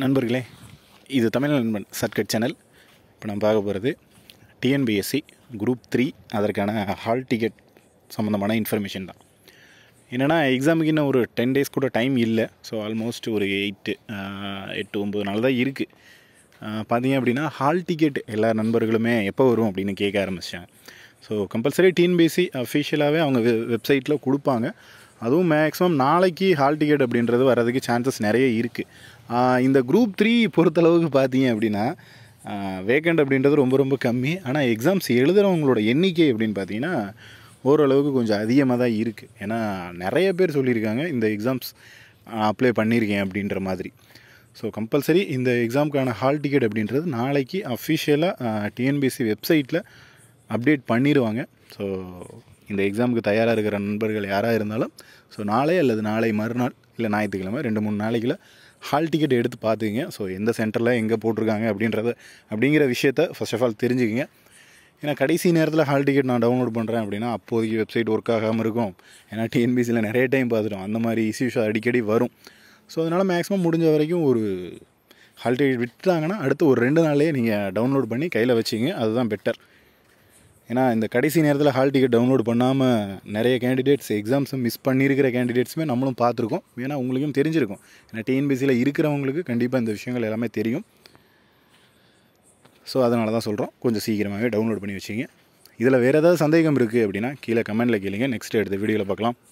நண்பர்களே இது தமிழ் நண்பன் சர்க்கட் சேனல் இப்போ நம்ம பார்க்க போகிறது டிஎன்பிஎஸ்சி குரூப் த்ரீ அதற்கான ஹால் டிக்கெட் சம்மந்தமான இன்ஃபர்மேஷன் தான் என்னென்னா எக்ஸாமுக்கு இன்னும் ஒரு டென் டேஸ் கூட டைம் இல்லை ஸோ ஆல்மோஸ்ட் ஒரு எயிட்டு எட்டு ஒம்பது நாள் தான் இருக்குது பார்த்தீங்க அப்படின்னா ஹால் டிக்கெட் எல்லா நண்பர்களுமே எப்போ வரும் அப்படின்னு கேட்க ஆரம்பிச்சிட்டாங்க ஸோ கம்பல்சரி டிஎன்பிஎஸ்சி அஃபிஷியலாகவே அவங்க வெப்சைட்டில் கொடுப்பாங்க அதுவும் மேக்ஸிமம் நாளைக்கு ஹால் டிக்கெட் அப்படின்றது வர்றதுக்கு சான்சஸ் நிறைய இருக்குது இந்த குரூப் த்ரீ பொறுத்தளவுக்கு பார்த்தீங்க அப்படின்னா வேக்கண்ட் அப்படின்றது ரொம்ப ரொம்ப கம்மி ஆனால் எக்ஸாம்ஸ் எழுதுகிறவங்களோட எண்ணிக்கை அப்படின்னு பார்த்தீங்கன்னா ஓரளவுக்கு கொஞ்சம் அதிகமாக தான் இருக்குது ஏன்னா நிறைய பேர் சொல்லியிருக்காங்க இந்த எக்ஸாம்ஸ் அப்ளை பண்ணியிருக்கேன் அப்படின்ற மாதிரி ஸோ கம்பல்சரி இந்த எக்ஸாமுக்கான ஹால் டிக்கெட் அப்படின்றது நாளைக்கு அஃபிஷியலாக டிஎன்பிஎஸ்சி வெப்சைட்டில் அப்டேட் பண்ணிடுவாங்க ஸோ இந்த எக்ஸாமுக்கு தயாராக இருக்கிற நண்பர்கள் யாராக இருந்தாலும் ஸோ நாளை அல்லது நாளை மறுநாள் இல்லை ஞாயிற்றுக்கிழமை ரெண்டு மூணு நாளைக்குள்ள ஹால் டிக்கெட் எடுத்து பார்த்துக்குங்க ஸோ எந்த சென்டரில் எங்கே போட்டிருக்காங்க அப்படின்றத அப்படிங்கிற விஷயத்த ஃபர்ஸ்ட் ஆஃப் ஆல் தெரிஞ்சுக்கங்க ஏன்னா கடைசி நேரத்தில் ஹால் டிக்கெட் நான் டவுன்லோட் பண்ணுறேன் அப்படின்னா அப்போதைக்கு வெப்சைட் ஒர்க் ஆகாமல் இருக்கும் ஏன்னா டிஎன்பிசியில் நிறைய டைம் பார்த்துட்டோம் அந்த மாதிரி இஷ்யூஸ் அடிக்கடி வரும் ஸோ அதனால் மேக்ஸிமம் முடிஞ்ச வரைக்கும் ஒரு ஹால் டிக்கெட் விட்டுட்டாங்கன்னா அடுத்து ஒரு ரெண்டு நாள்லேயே நீங்கள் டவுன்லோட் பண்ணி கையில் வச்சிங்க அதுதான் பெட்டர் ஏன்னா இந்த கடைசி நேரத்தில் ஹால் டிக்கெட் டவுன்லோட் பண்ணாமல் நிறைய கேண்டிடேட்ஸ் எக்ஸாம்ஸும் மிஸ் பண்ணியிருக்கிற கேண்டிடேட்ஸுமே நம்மளும் பார்த்துருக்கோம் ஏன்னா உங்களுக்கும் தெரிஞ்சிருக்கும் ஏன்னா டிஎன்பிசியில் இருக்கிறவங்களுக்கு கண்டிப்பாக இந்த விஷயங்கள் எல்லாமே தெரியும் ஸோ அதனால தான் சொல்கிறோம் கொஞ்சம் சீக்கிரமாகவே டவுன்லோட் பண்ணி வச்சிங்க இதில் வேறு ஏதாவது சந்தேகம் இருக்குது அப்படின்னா கீழே கமெண்ட்டில் கேளுங்க நெக்ஸ்ட் எடுத்த வீடியோவில் பார்க்கலாம்